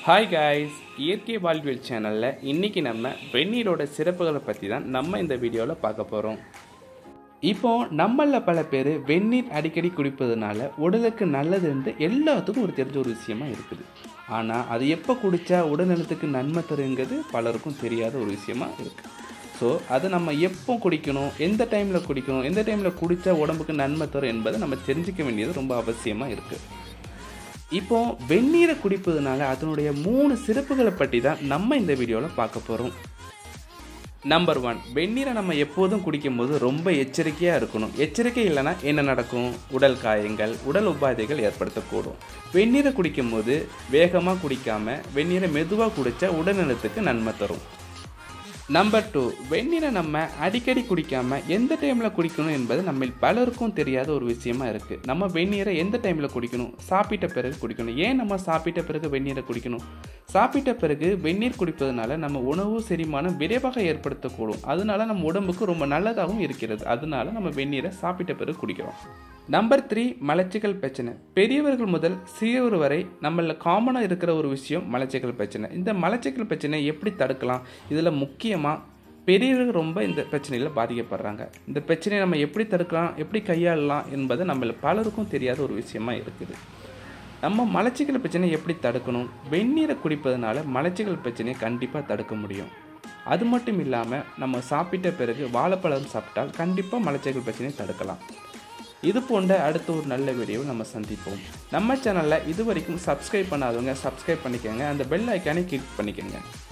hi guys இயற்கை வாழ்வியல் சேனலில் இன்றைக்கி நம்ம வெந்நீரோட சிறப்புகளை பற்றி தான் நம்ம இந்த வீடியோவில் பார்க்க போகிறோம் இப்போ நம்மளில் பல பேர் வெந்நீர் அடிக்கடி குடிப்பதுனால உடலுக்கு நல்லதுன்ட்டு எல்லாத்துக்கும் ஒரு தெரிஞ்ச ஒரு விஷயமா இருக்குது ஆனால் அது எப்போ குடித்தா உடல்நலத்துக்கு நன்மை தருங்கிறது பலருக்கும் தெரியாத ஒரு விஷயமா இருக்குது ஸோ அதை நம்ம எப்போ குடிக்கணும் எந்த டைமில் குடிக்கணும் எந்த டைமில் குடித்தா உடம்புக்கு நன்மை தரும் என்பதை நம்ம தெரிஞ்சிக்க வேண்டியது ரொம்ப அவசியமாக இருக்குது இப்போ வெந்நீரை குடிப்பதுனால அதனுடைய மூணு சிறப்புகளை பற்றி தான் நம்ம இந்த வீடியோவில் பார்க்க போகிறோம் நம்பர் ஒன் வெந்நீரை நம்ம எப்போதும் குடிக்கும்போது ரொம்ப எச்சரிக்கையாக இருக்கணும் எச்சரிக்கை இல்லைன்னா என்ன நடக்கும் உடல் காயங்கள் உடல் உபாதைகள் ஏற்படுத்தக்கூடும் வெந்நீரை குடிக்கும்போது வேகமாக குடிக்காமல் வெந்நீரை மெதுவாக குடித்தா உடல்நலத்துக்கு நன்மை தரும் நம்பர் டூ வெந்நீரை நம்ம அடிக்கடி குடிக்காமல் எந்த டைமில் குடிக்கணும் என்பது நம்ம பலருக்கும் தெரியாத ஒரு விஷயமா இருக்குது நம்ம வெந்நீரை எந்த டைமில் குடிக்கணும் சாப்பிட்ட பிறகு குடிக்கணும் ஏன் நம்ம சாப்பிட்ட பிறகு வெந்நீரை குடிக்கணும் சாப்பிட்ட பிறகு வெந்நீர் குடிப்பதனால நம்ம உணவு செரிமானம் விரைவாக ஏற்படுத்தக்கூடும் அதனால நம்ம உடம்புக்கு ரொம்ப நல்லதாகவும் இருக்கிறது அதனால நம்ம வெந்நீரை சாப்பிட்ட பிறகு குடிக்கிறோம் நம்பர் த்ரீ மலச்சிக்கல் பிரச்சனை பெரியவர்கள் முதல் சிறியவர் வரை நம்மள காமனாக இருக்கிற ஒரு விஷயம் மலச்சிக்கல் பிரச்சனை இந்த மலச்சிக்கல் பிரச்சனை எப்படி தடுக்கலாம் இதில் முக்கியமாக பெரியவர்கள் ரொம்ப இந்த பிரச்சனையில் பாதிக்கப்படுறாங்க இந்த பிரச்சனையை நம்ம எப்படி தடுக்கலாம் எப்படி கையாளலாம் என்பது நம்மள பலருக்கும் தெரியாத ஒரு விஷயமா இருக்குது நம்ம மலச்சிக்கல் பிரச்சனையை எப்படி தடுக்கணும் வெந்நீரை குடிப்பதனால மலச்சிக்கல் பிரச்சனையை கண்டிப்பாக தடுக்க முடியும் அது மட்டும் இல்லாமல் நம்ம சாப்பிட்ட பிறகு வாழைப்பழம் சாப்பிட்டால் கண்டிப்பாக மலச்சிக்கல் பிரச்சனையை தடுக்கலாம் இது போன்ற அடுத்த ஒரு நல்ல வீடியோவில் நம்ம சந்திப்போம் நம்ம சேனலில் இது வரைக்கும் சப்ஸ்கிரைப் பண்ணாதவங்க சப்ஸ்கிரைப் பண்ணிக்கோங்க அந்த பெல் ஐக்கானை கிளிக் பண்ணிக்கோங்க